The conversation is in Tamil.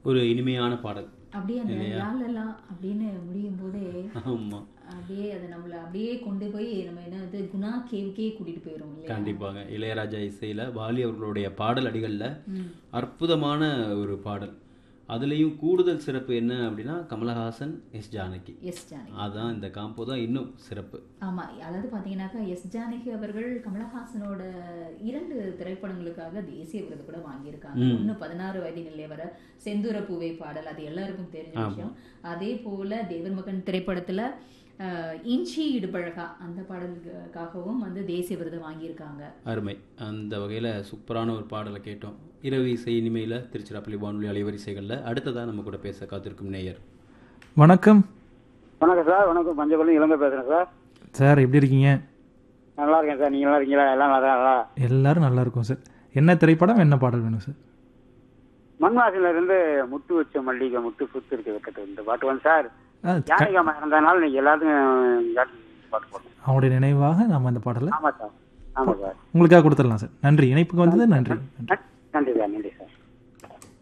ஒரு இனிமையான பாடல் அப்படியே அந்த லாலலா அப்படின்னு முடியும் போதே ஆமா அப்படியே அதை நம்மளை அப்படியே கொண்டு போய் நம்ம என்ன வந்து குணா கேவுக்கே கூட்டிட்டு போயிரும் இல்லையா கண்டிப்பாக இளையராஜா இசையில வாலி அவர்களுடைய பாடல் அடிகள்ல அற்புதமான ஒரு பாடல் அதுலேயும் கூடுதல் சிறப்பு என்ன அப்படின்னா கமலஹாசன் எஸ் ஜானகி எஸ் ஜானகி அதான் இந்த காம்போ தான் இன்னும் சிறப்பு ஆமா அதாவது பாத்தீங்கன்னாக்கா எஸ் ஜானகி அவர்கள் கமலஹாசனோட இரண்டு திரைப்படங்களுக்காக தேசிய விருது கூட வாங்கியிருக்காங்க ஒண்ணு பதினாறு வயது நிலை வர செந்தூர பூவே பாடல் அது எல்லாருக்கும் தெரிஞ்ச விஷயம் அதே போல தேவர் மகன் திரைப்படத்துல அஹ், இஞ்சி இடுபழகா அந்த பாடலுக்காகவும் வந்து தேசிய விருது வாங்கியிருக்காங்க அருமை அந்த வகையில் சூப்பரான ஒரு பாடலை கேட்டோம் இரவு இசை இனிமையில் திருச்சிராப்பள்ளி வானொலி அலைவரிசைகளில் அடுத்ததாக நம்ம கூட பேச காத்திருக்கும் நேயர் வணக்கம் வணக்கம் சார் வணக்கம் பஞ்சபள்ளி இளங்க பேசுறேன் சார் சார் எப்படி இருக்கீங்க நல்லா இருக்கேன் சார் நீங்க நல்லா இருக்கீங்களா எல்லாம் நல்லா நல்லா எல்லாரும் நல்லா இருக்கும் சார் என்ன திரைப்படம் என்ன பாடல் வேணும் சார் மண்வாசில இருந்து முத்து வச்ச மல்லிகை முத்து சுத்து இருக்கு வெக்கத்து இந்த பாட்டு வந்து சார் ஆ, ஜானகியம்மா இறந்தனால நீங்க எல்லாத்துக்கும் ஜானகி பாட்டு போடணும் அவங்களுடைய நினைவாக நாம் அந்த பாடலை ஆமா சார் ஆமா சார் உங்களுக்காக கொடுத்துடலாம் சார் நன்றி இணைப்புக்கு வந்தது நன்றி நன்றி நன்றி சார் நன்றி சார்